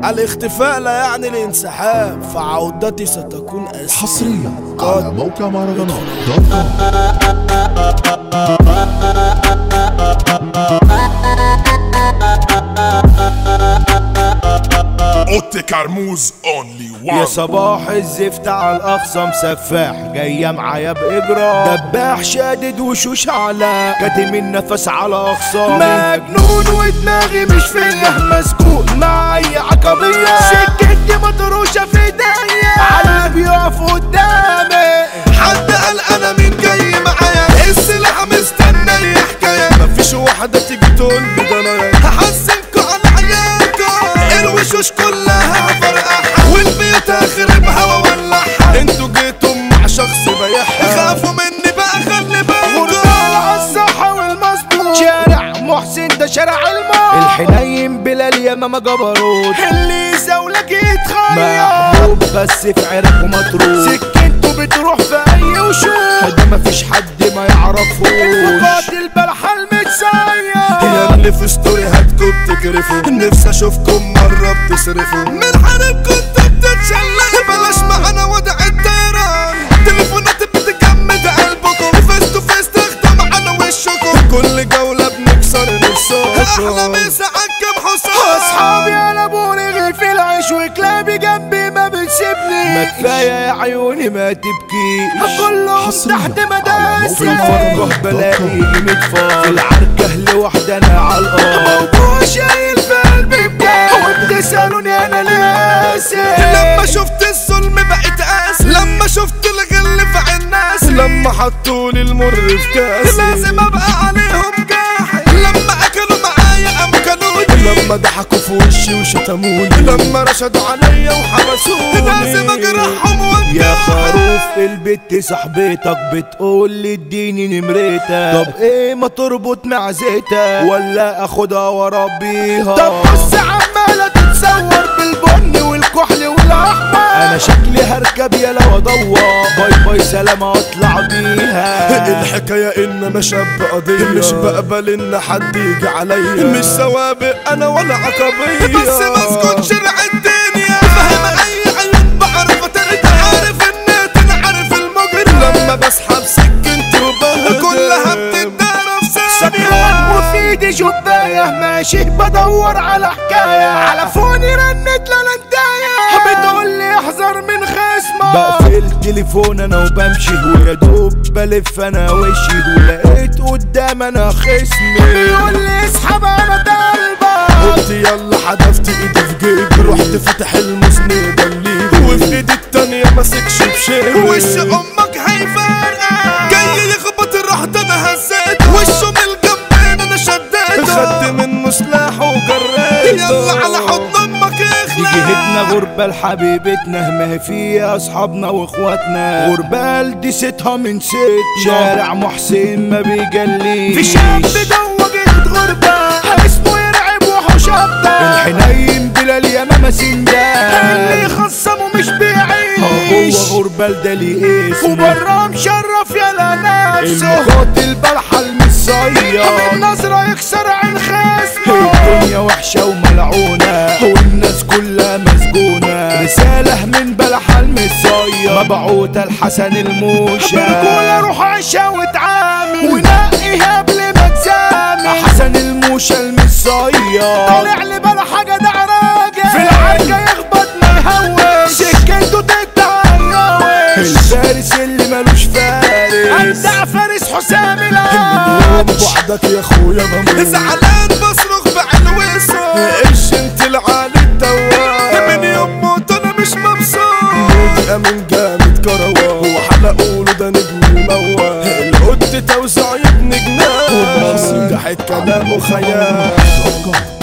الاختفاء لا يعني الانسحاب فعودتي ستكون أسير حصريا على موقع مهرجانات دوت كوم اوتي كرموز اونلي يا وان صباح الزفت على الاقصى مسفاح جايه معايا باجرام دباح شادد وشوش على كاتم النفس على اقصامي مجنون ودماغي مش فيا مسكون مع اي عقبيه سكتي مطروشه في ايديا على اللي بيقف قدامي حد قال انا مين جاي معايا السلاح مستنى اي حكايه مفيش واحده تيجي تقول لي ده انا هحسنكوا على عيالكوا الوشوش كلها فرقعها والبيوت اخربها واولعها انتوا جيتوا مع شخص بيحها خافوا مني بقى خلي بالكوا على الصحة والمظبوط شارع محسن ده شارع الموت الحنين بلال يمامة جبروت اللي يزاولك يتخيل محبوب بس في عرق ومطروح سكنته بتروح في اي وشوش ده مفيش حد ما يعرفوش القاتل بلحة المتسير يا اللي في ستوري هاتكوا بتكرفوا نفسي اشوفكم مرة بتصرفوا من حرمكم انتوا بتتشلقوا بلاش معانا وضع الطيران تليفونات بتجمد قلبكم فيس تو فيس تاخدوا معانا وشكم كل جولة بنكسر نفسكم احلى مسا عالكم حصان اصحابي قلبوني غير في العيش وكلابي جنبي ما بتسيبني ما كفايه يا عيوني ما تبكي كلهم حصرياً تحت على مدارس في موقع الفرقه فرقة بلاقي دوت كوم. مدفع في العركه لوحدي انا على الارض موضوع شايل في قلبي بجد وبتسالوني انا لاسف لما شفت الظلم بقيت قاسي لما شفت الغل في عين الناس لما حطولي المر في كاسي لازم ابقى عليهم جاحد لما اكلوا معايا امكنوني لما ضحكوا في وشي وشتموني لما رشدوا عليا وحبسوني لازم اجرحهم يا وانجاحد خروف البت صاحبتك بتقول لي اديني نمرتك طب ايه ما تربط معزتك ولا اخدها واربيها طب بص عمالة تتصور بالبن والكحل والاحمر انا شكلي هركب يا لو ادور باي باي سلامة اطلع بيها الحكاية ان انا شاب قضية مش بقبل ان حد يجي عليا مش سوابق انا ولا عقبية بس مسكون شرع الدنيا فاهم اي عيون بعرف اترد عارف النت انا عارف المجرم لما بسحب سكنتي وبهدل كلها بتتضرب سكران ثانية وفي جباية ماشي بدور على حكاية على فوني رنت لالنتاية بتقول لي احذر من خصمك بقفل تليفون انا وبمشي ويا دوب بلف انا وشي ولقيت قدام انا خصمي بيقول لي اسحب انا طالبك قلت يلا حدفت ايدي في جيبي رحت فتح المسند الليبي وفي ايدي التانية ماسكش بشيء وش امك هيفرقع جاي يخبط رحت انا هزيته وشه من الجنبين انا شديته خدت منه سلاح وجريته يلا على حضن امك دي اخلع جهتنا غربة لحبيبتنا ما هي فيها اصحابنا واخواتنا غربة لديستها من ست شارع محسن ما بيجليش في شاب دوجت غربة اسمه يرعب وحوش ابدا الحنين بلا اليمامة سندان اللي خصمه مش بيعيش هو غربة لدلي اسمه وبره مشرف يلا نفسه المقاتل بلحة المصية من نظرة يكسر عين خصمه الدنيا وحشة وملعونة والناس كلها مسجونة رسالة من بلحة المصية مبعوثة لحسن الموشة برجولة روح عيشها وتعامل ونقيها قبل ما تسامي حسن الموشة المصية طالع لي بلحة جدع راجل في العركة يخبط ما يهوش سكنته تتعيش الفارس اللي ملوش فارس أبدع فارس حسام يوم العرش بعدك يا اخويا بموت زعلان بصرخ بعلوسه ايش انت العالي الدوام من يوم موت انا مش مبسوط مودي امين جامد كروان وحلقوا له ده نجم موال القط توزع يا ابن جنان وباص نجحت كلامه خيال